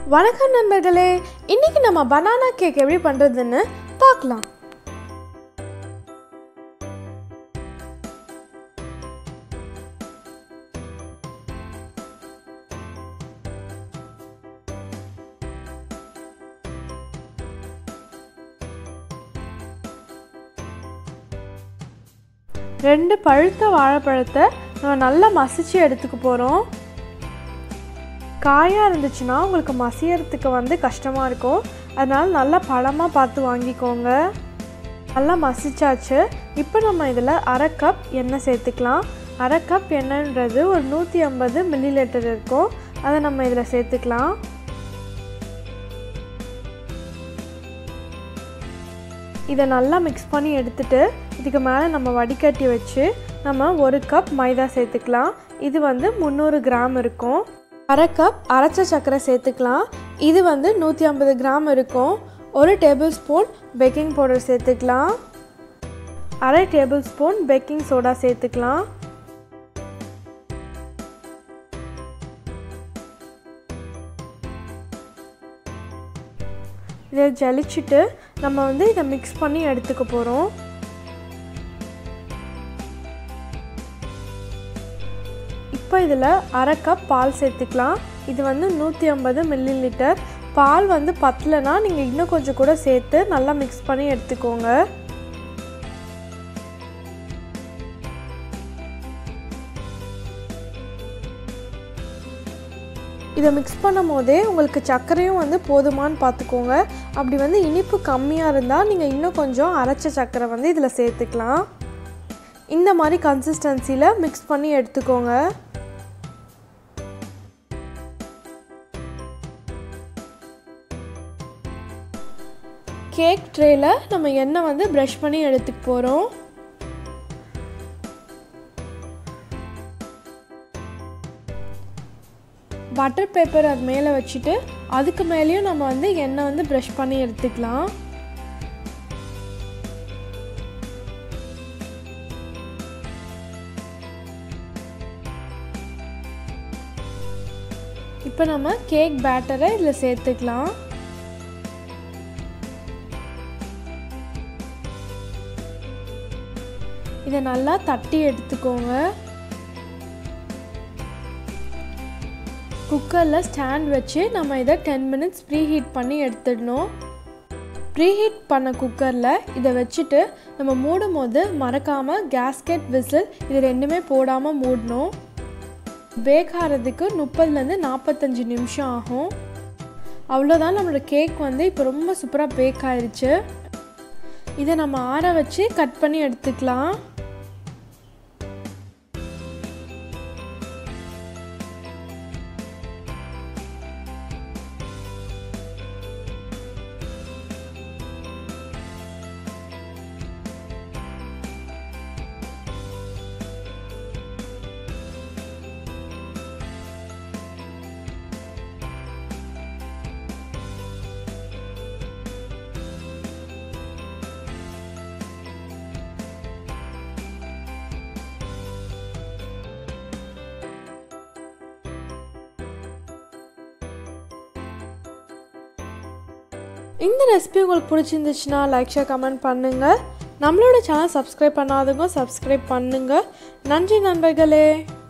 வணக்கம் நண்பர்களே இன்னைக்கு நம்ம பனானா கேக் எப்படி பண்ணுறதுன்னு பார்க்கலாம் ரெண்டு பழுத்த வாழைப்பழத்தை நம்ம நல்லா மசிச்சு எடுத்துக்க போகிறோம் காயாக இருந்துச்சுன்னா உங்களுக்கு மசியறதுக்கு வந்து கஷ்டமாக இருக்கும் அதனால் நல்லா பழமாக பார்த்து வாங்கிக்கோங்க நல்லா மசிச்சாச்சு இப்போ நம்ம இதில் அரை கப் எண்ணெய் சேர்த்துக்கலாம் அரை கப் எண்ணெய்ன்றது ஒரு நூற்றி ஐம்பது மில்லி லிட்டர் இருக்கும் அதை நம்ம இதில் சேர்த்துக்கலாம் இதை நல்லா மிக்ஸ் பண்ணி எடுத்துட்டு இதுக்கு மேலே நம்ம வடிகட்டி வச்சு நம்ம ஒரு கப் மைதா சேர்த்துக்கலாம் இது வந்து முந்நூறு கிராம் இருக்கும் அரை கப் அரைச்ச சர்க்கரை சேர்த்துக்கலாம் இது வந்து நூற்றி ஐம்பது கிராம் இருக்கும் ஒரு டேபிள் ஸ்பூன் பேக்கிங் பவுடர் சேர்த்துக்கலாம் அரை டேபிள் ஸ்பூன் பேக்கிங் சோடா சேர்த்துக்கலாம் இதை ஜலிச்சுட்டு நம்ம வந்து இதை மிக்ஸ் பண்ணி எடுத்துக்க போகிறோம் இப்போ இதில் அரை கப் பால் சேர்த்துக்கலாம் இது வந்து நூற்றி ஐம்பது மில்லி லிட்டர் பால் வந்து பத்தலைனா நீங்கள் இன்னும் கொஞ்சம் கூட சேர்த்து நல்லா மிக்ஸ் பண்ணி எடுத்துக்கோங்க இதை மிக்ஸ் பண்ணும் போதே உங்களுக்கு சர்க்கரையும் வந்து போதுமான்னு பார்த்துக்கோங்க அப்படி வந்து இனிப்பு கம்மியாக இருந்தால் நீங்கள் இன்னும் கொஞ்சம் அரைச்ச சர்க்கரை வந்து இதில் சேர்த்துக்கலாம் இந்த மாதிரி கன்சிஸ்டன்சியில் மிக்ஸ் பண்ணி எடுத்துக்கோங்க கேக் ட்ரேயில் நம்ம எண்ணெய் வந்து ப்ரஷ் பண்ணி எடுத்துக்க போகிறோம் பட்டர் பேப்பர் அது மேலே வச்சுட்டு அதுக்கு மேலேயும் நம்ம வந்து எண்ணெய் வந்து ப்ரஷ் பண்ணி எடுத்துக்கலாம் இப்போ நம்ம கேக் பேட்டரை இதில் சேர்த்துக்கலாம் இதை நல்லா தட்டி எடுத்துக்கோங்க குக்கரில் ஸ்டாண்ட் வச்சு நம்ம இதை டென் மினிட்ஸ் ப்ரீ ஹீட் பண்ணி எடுத்துடணும் ப்ரீ ஹீட் பண்ண குக்கரில் இதை வச்சுட்டு நம்ம மூடும் போது மறக்காமல் கேஸ்கெட் விசில் இது ரெண்டுமே போடாமல் மூடணும் பேக் ஆகிறதுக்கு முப்பதுலேருந்து நாற்பத்தஞ்சு நிமிஷம் ஆகும் அவ்வளோதான் நம்மளோட கேக் வந்து இப்போ ரொம்ப சூப்பராக பேக் ஆயிடுச்சு இதை நம்ம ஆற வச்சு கட் பண்ணி எடுத்துக்கலாம் இந்த ரெசிபி உங்களுக்கு பிடிச்சிருந்துச்சுன்னா லைக் ஷேர் கமெண்ட் பண்ணுங்கள் நம்மளோட சேனல் சப்ஸ்கிரைப் பண்ணாதவங்க சப்ஸ்கிரைப் பண்ணுங்கள் நன்றி நண்பர்களே